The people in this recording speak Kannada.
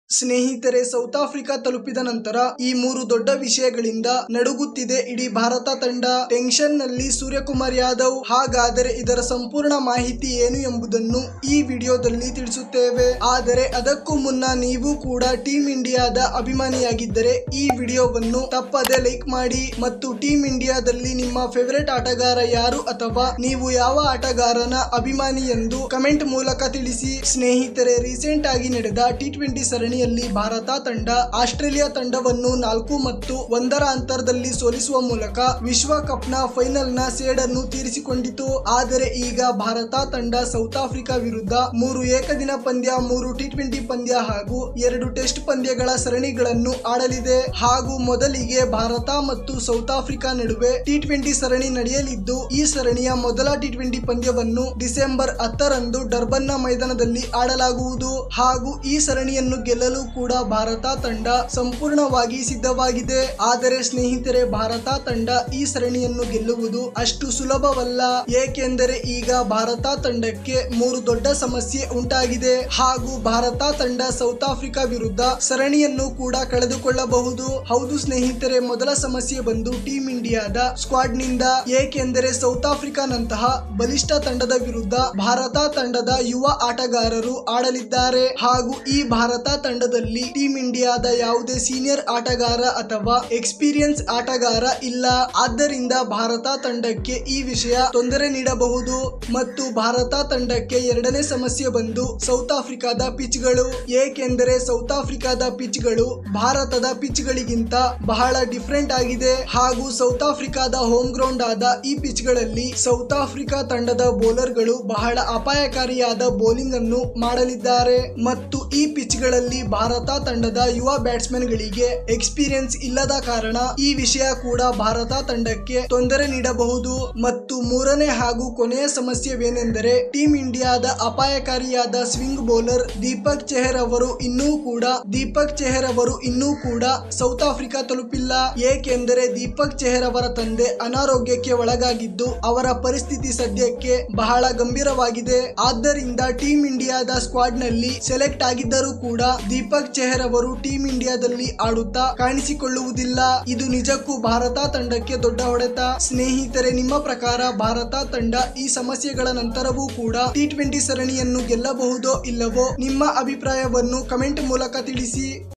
ಸ್ನೇಹಿತರೆ ಸೌತ್ ಆಫ್ರಿಕಾ ತಲುಪಿದ ನಂತರ ಈ ಮೂರು ದೊಡ್ಡ ವಿಷಯಗಳಿಂದ ನಡುಗುತ್ತಿದೆ ಇಡೀ ಭಾರತ ತಂಡ ಟೆನ್ಷನ್ ನಲ್ಲಿ ಸೂರ್ಯಕುಮಾರ್ ಯಾದವ್ ಹಾಗಾದರೆ ಇದರ ಸಂಪೂರ್ಣ ಮಾಹಿತಿ ಏನು ಎಂಬುದನ್ನು ಈ ವಿಡಿಯೋದಲ್ಲಿ ತಿಳಿಸುತ್ತೇವೆ ಆದರೆ ಅದಕ್ಕೂ ಮುನ್ನ ನೀವು ಕೂಡ ಟೀಮ್ ಇಂಡಿಯಾದ ಅಭಿಮಾನಿಯಾಗಿದ್ದರೆ ಈ ವಿಡಿಯೋವನ್ನು ತಪ್ಪದೆ ಲೈಕ್ ಮಾಡಿ ಮತ್ತು ಟೀಮ್ ಇಂಡಿಯಾದಲ್ಲಿ ನಿಮ್ಮ ಫೇವರೆಟ್ ಆಟಗಾರ ಯಾರು ಅಥವಾ ನೀವು ಯಾವ ಆಟಗಾರನ ಅಭಿಮಾನಿ ಎಂದು ಕಮೆಂಟ್ ಮೂಲಕ ತಿಳಿಸಿ ಸ್ನೇಹಿತರೆ ರೀಸೆಂಟ್ ಆಗಿ ನಡೆದ ಟಿ ಟ್ವೆಂಟಿ ಸರಣಿಯಲ್ಲಿ ಭಾರತ ತಂಡ ಆಸ್ಟ್ರೇಲಿಯಾ ತಂಡವನ್ನು ನಾಲ್ಕು ಮತ್ತು ಒಂದರ ಅಂತರದಲ್ಲಿ ಸೋಲಿಸುವ ಮೂಲಕ ವಿಶ್ವಕಪ್ನ ಫೈನಲ್ ನ ಸೇಡನ್ನು ತೀರಿಸಿಕೊಂಡಿತು ಆದರೆ ಈಗ ಭಾರತ ತಂಡ ಸೌತ್ ಆಫ್ರಿಕಾ ವಿರುದ್ಧ ಮೂರು ಏಕದಿನ ಪಂದ್ಯ ಮೂರು ಟಿ ಟ್ವೆಂಟಿ ಪಂದ್ಯ ಹಾಗೂ ಎರಡು ಟೆಸ್ಟ್ ಪಂದ್ಯಗಳ ಸರಣಿಗಳನ್ನು ಆಡಲಿದೆ ಹಾಗೂ ಮೊದಲಿಗೆ ಭಾರತ ಮತ್ತು ಸೌತ್ ಆಫ್ರಿಕಾ ನಡುವೆ ಟಿ ಟ್ವೆಂಟಿ ಸರಣಿ ನಡೆಯಲಿದ್ದು ಈ ಸರಣಿಯ ಮೊದಲ ಟಿ ಟ್ವೆಂಟಿ ಪಂದ್ಯವನ್ನು ಡಿಸೆಂಬರ್ ಹತ್ತರಂದು ಡರ್ಬನ್ನ ಮೈದಾನದಲ್ಲಿ ಆಡಲಾಗುವುದು ಹಾಗೂ ಈ ಸರಣಿಯನ್ನು ಗೆಲ್ಲಲು ಕೂಡ ಭಾರತ ತಂಡ ಸಂಪೂರ್ಣವಾಗಿ ಸಿದ್ಧವಾಗಿದೆ ಆದರೆ ಸ್ನೇಹಿತರೆ ಭಾರತ ತಂಡ ಈ ಸರಣಿಯನ್ನು ಗೆಲ್ಲುವುದು ಅಷ್ಟು ಸುಲಭವಲ್ಲ ಏಕೆಂದರೆ ಈಗ ಭಾರತ ತಂಡಕ್ಕೆ ಮೂರು ದೊಡ್ಡ ಸಮಸ್ಯೆ ಉಂಟಾಗಿದೆ ಹಾಗೂ ಭಾರತ ತಂಡ ಸೌತ್ ಆಫ್ರಿಕಾ ವಿರುದ್ಧ ಸರಣಿಯನ್ನು ಕೂಡ ಕಳೆದುಕೊಳ್ಳಬಹುದು ಹೌದು ಸ್ನೇಹಿತರೆ ಮೊದಲ ಸಮಸ್ಯೆ ಬಂದು ಟೀಮ್ ಇಂಡಿಯಾದ ಸ್ಕ್ವಾಡ್ ನಿಂದ ಏಕೆಂದರೆ ಸೌತ್ ಆಫ್ರಿಕಾನಂತಹ ಬಲಿಷ್ಠ ತಂಡದ ವಿರುದ್ಧ ಭಾರತ ತಂಡದ ಯುವ ಆಟಗಾರರು ಆಡಲಿದ್ದಾರೆ ಹಾಗೂ ಈ ಭಾರತ ತಂಡದಲ್ಲಿ ಟೀಮ್ ಇಂಡಿಯಾದ ಯಾವುದೇ ಸೀನಿಯರ್ ಆಟಗಾರ ಅಥವಾ ಎಕ್ಸ್ಪೀರಿಯನ್ಸ್ ಆಟಗಾರ ಇಲ್ಲ ಆದ್ದರಿಂದ ಭಾರತ ತಂಡಕ್ಕೆ ಈ ವಿಷಯ ತೊಂದರೆ ನೀಡಬಹುದು ಮತ್ತು ಭಾರತ ತಂಡಕ್ಕೆ ಎರಡನೇ ಸಮಸ್ಯೆ ಬಂದು ಸೌತ್ ಆಫ್ರಿಕಾದ ಪಿಚ್ಗಳು ಏಕೆಂದರೆ ಸೌತ್ ಆಫ್ರಿಕಾದ ಪಿಚ್ಗಳು ಭಾರತದ ಪಿಚ್ಗಳಿಗಿಂತ ಬಹಳ ಡಿಫ್ರೆಂಟ್ ಆಗಿದೆ ಹಾಗೂ ಸೌತ್ ಆಫ್ರಿಕಾದ ಹೋಮ್ ಗ್ರೌಂಡ್ ಆದ ಈ ಪಿಚ್ಗಳಲ್ಲಿ ಸೌತ್ ಆಫ್ರಿಕಾ ತಂಡದ ಬೌಲರ್ಗಳು ಬಹಳ ಅಪಾಯಕಾರಿಯಾದ ಬೌಲಿಂಗ್ ಅನ್ನು ಮಾಡಲಿದ್ದಾರೆ ಮತ್ತು ಈ ಪಿಚ್ಗಳಲ್ಲಿ ಭಾರತ ತಂಡದ ಯುವ ಬ್ಯಾಟ್ಸ್ಮನ್ ಗಳಿಗೆ ಎಕ್ಸ್ಪೀರಿಯನ್ಸ್ ಇಲ್ಲದ ಕಾರಣ ಈ ವಿಷಯ ಕೂಡ ಭಾರತ ತಂಡಕ್ಕೆ ತೊಂದರೆ ನೀಡಬಹುದು ಮತ್ತು ಮೂರನೇ ಹಾಗೂ ಕೊನೆಯ ಸಮಸ್ಯೆವೇನೆಂದರೆ ಟೀಮ್ ಇಂಡಿಯಾದ ಅಪಾಯಕಾರಿಯಾದ ಸ್ವಿಂಗ್ ಬೌಲರ್ ದೀಪಕ್ ಚೆಹರ್ ಅವರು ಇನ್ನೂ ಕೂಡ ದೀಪಕ್ ಚೆಹರ್ ಅವರು ಇನ್ನೂ ಕೂಡ ಸೌತ್ ಆಫ್ರಿಕಾ ತಲುಪಿಲ್ಲ ಏಕೆಂದರೆ ದೀಪಕ್ ಚೆಹರ್ ಅವರ ತಂದೆ ಅನಾರೋಗ್ಯಕ್ಕೆ ಒಳಗಾಗಿದ್ದು ಅವರ ಪರಿಸ್ಥಿತಿ ಸದ್ಯಕ್ಕೆ ಬಹಳ ಗಂಭೀರವಾಗಿದೆ ಆದ್ದರಿಂದ ಟೀಮ್ ಇಂಡಿಯಾದ ಸ್ಕ್ವಾಡ್ ನಲ್ಲಿ ಸೆಲೆಕ್ಟ್ ಆಗಿದ್ದರೂ ಕೂಡ ದೀಪಕ್ ಚೆಹರ್ ಅವರು ಟೀಮ್ ಇಂಡಿಯಾದಲ್ಲಿ ಆಡುತ್ತಾ ಕಾಣಿಸಿಕೊಳ್ಳುವುದಿಲ್ಲ ಇದು ನಿಜಕ್ಕೂ ಭಾರತ ತಂಡಕ್ಕೆ ದೊಡ್ಡ ಹೊಡೆತ ಸ್ನೇಹಿತರೆ ನಿಮ್ಮ ಪ್ರಕಾರ ಭಾರತ ತಂಡ ಈ ಸಮಸ್ಯೆಗಳ ನಂತರವೂ ಕೂಡ ಟಿ ಟ್ವೆಂಟಿ ಸರಣಿಯನ್ನು ಗೆಲ್ಲಬಹುದೋ ಇಲ್ಲವೋ ನಿಮ್ಮ ಅಭಿಪ್ರಾಯವನ್ನು ಕಮೆಂಟ್ ಮೂಲಕ ತಿಳಿಸಿ